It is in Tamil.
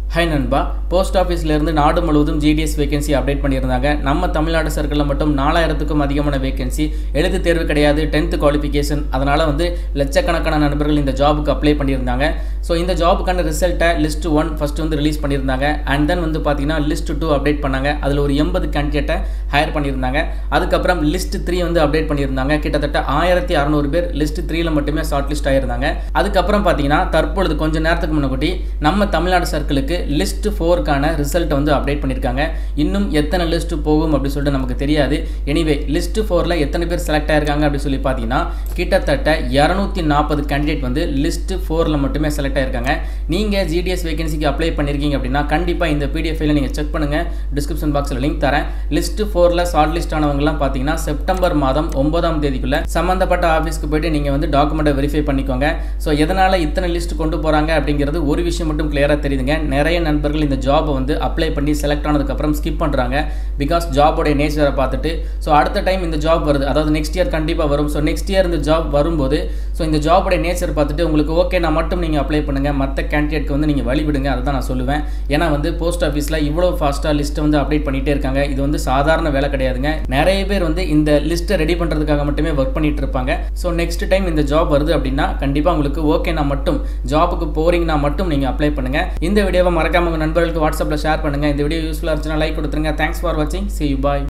ஹை நண்பா போஸ்ட் ஆஃபீஸ்லேருந்து நாடு முழுவதும் ஜிடிஎஸ் வேகன்சி அப்டேட் பண்ணியிருந்தாங்க நம்ம தமிழ்நாடு சர்க்கிளில் மட்டும் நாலாயிரத்துக்கும் அதிகமான வேகன்சி எழுத்து தேர்வு கிடையாது டென்த்து குவாலிஃபிகேஷன் அதனால் வந்து லட்சக்கணக்கான நண்பர்கள் இந்த ஜாபுக்கு அப்ளை பண்ணியிருந்தாங்க ஸோ இந்த ஜாபுக்கான ரிசல்ட்டை லிஸ்ட் ஒன் ஃபஸ்ட்டு வந்து ரிலீஸ் பண்ணியிருந்தாங்க அண்ட் தென் வந்து பார்த்தீங்கன்னா லிஸ்ட் டூ அப்டேட் பண்ணாங்க அதில் ஒரு எண்பது கேண்டிடேட்டை ஹையர் பண்ணியிருந்தாங்க அதுக்கப்புறம் லிஸ்ட் த்ரீ வந்து அப்டேட் பண்ணியிருந்தாங்க கிட்டத்தட்ட ஆயிரத்தி அறநூறு பேர் லிஸ்ட் த்ரீல மட்டுமே ஷார்ட் லிஸ்ட் ஆயிருந்தாங்க அதுக்கப்புறம் பார்த்தீங்கன்னா தற்பொழுது கொஞ்ச நேரத்துக்கு முன்னாடி நம்ம தமிழ்நாடு சர்க்கிளுக்கு லிஸ்ட் ஃபோருக்கான ரிசல்ட் வந்து அப்டேட் பண்ணியிருக்காங்க இன்னும் எத்தனை லிஸ்ட் போகும் அப்படின்னு சொல்லிட்டு நமக்கு தெரியாது எனிவே லிஸ்ட் ஃபோரில் எத்தனை பேர் செலக்ட் ஆயிருக்காங்க அப்படின்னு சொல்லி பார்த்தீங்கன்னா கிட்டத்தட்ட இரநூத்தி நாற்பது கேண்டிடேட் வந்து லிஸ்ட் ஃபோரில் மட்டுமே செலக்ட் ஆயிருக்காங்க நீங்கள் ஜிடிஎஸ் வேகன்சிக்கு அப்ளை பண்ணியிருக்கீங்க அப்படின்னா கண்டிப்பாக இந்த பிடிஎஃப்ல நீங்கள் செக் பண்ணுங்கள் டிஸ்கிரிப்ஷன் பாக்ஸில் லிங்க் தரேன் லிஸ்ட் ஃபோரில் ஷார்ட் லிஸ்ட் ஆனவங்கலாம் பார்த்தீங்கன்னா செப்டம்பர் மாதம் ஒன்பதாம் தேதிக்குள்ள சம்மந்தப்பட்ட ஆஃபீஸ்க்கு போயிட்டு நீங்கள் வந்து டாக்குமெண்ட்டை வெரிஃபை பண்ணிக்கோங்க ஸோ எதனால் இத்தனை லிஸ்ட் கொண்டு போகிறாங்க அப்படிங்கிறது ஒரு விஷயம் மட்டும் கிளியராக தெரியுதுங்க நிறைய நண்பர்கள் இந்த ஜாபை வந்து அப்ளை பண்ணி செலக்ட் ஆனதுக்கப்புறம் ஸ்கிப் பண்ணுறாங்க பிகாஸ் ஜாபோடைய நேச்சரை பார்த்துட்டு ஸோ அடுத்த டைம் இந்த ஜாப் வருது அதாவது நெக்ஸ்ட் இயர் கண்டிப்பாக வரும் ஸோ நெக்ஸ்ட் இயர் இந்த ஜாப் வரும்போது ஸோ இந்த ஜாபோடைய நேச்சர் பார்த்துட்டு உங்களுக்கு ஓகே நான் மட்டும் நீங்கள் அப்ளை பண்ணுங்கள் மற்ற கேண்டிடேட்க்கு வந்து நீங்கள் வழிவிடுங்க அதை தான் நான் சொல்லுவேன் ஏன்னா வந்து போஸ்ட் ஆஃபீஸில் இவ்வளோ ஃபாஸ்ட்டாக லிஸ்ட்டை வந்து அப்டேட் பண்ணிகிட்டே இருக்காங்க இது வந்து சாதாரண வேலை கிடையாதுங்க நிறைய பேர் வந்து இந்த லிஸ்ட்டை ரெடி பண்ணுறதுக்காக மட்டுமே ஒர்க் பண்ணிட்டு இருப்பாங்க ஸோ நெக்ஸ்ட் டைம் இந்த ஜாப் வருது அப்படின்னா கண்டிப்பாக உங்களுக்கு ஓகேனா மட்டும் ஜாபுக்கு போறீங்கன்னா மட்டும் நீங்கள் அப்ளை பண்ணுங்கள் இந்த வீடியோவை மறக்காம உங்கள் நண்பர்களுக்கு வாட்ஸ்அப்பில் ஷேர் பண்ணுங்கள் இந்த வீடியோ யூஸ்ஃபுல்லாக இருந்துச்சுன்னா லைக் கொடுத்துருங்க தேங்க்ஸ் ஃபார் வாட்சிங் சி யூ பாய்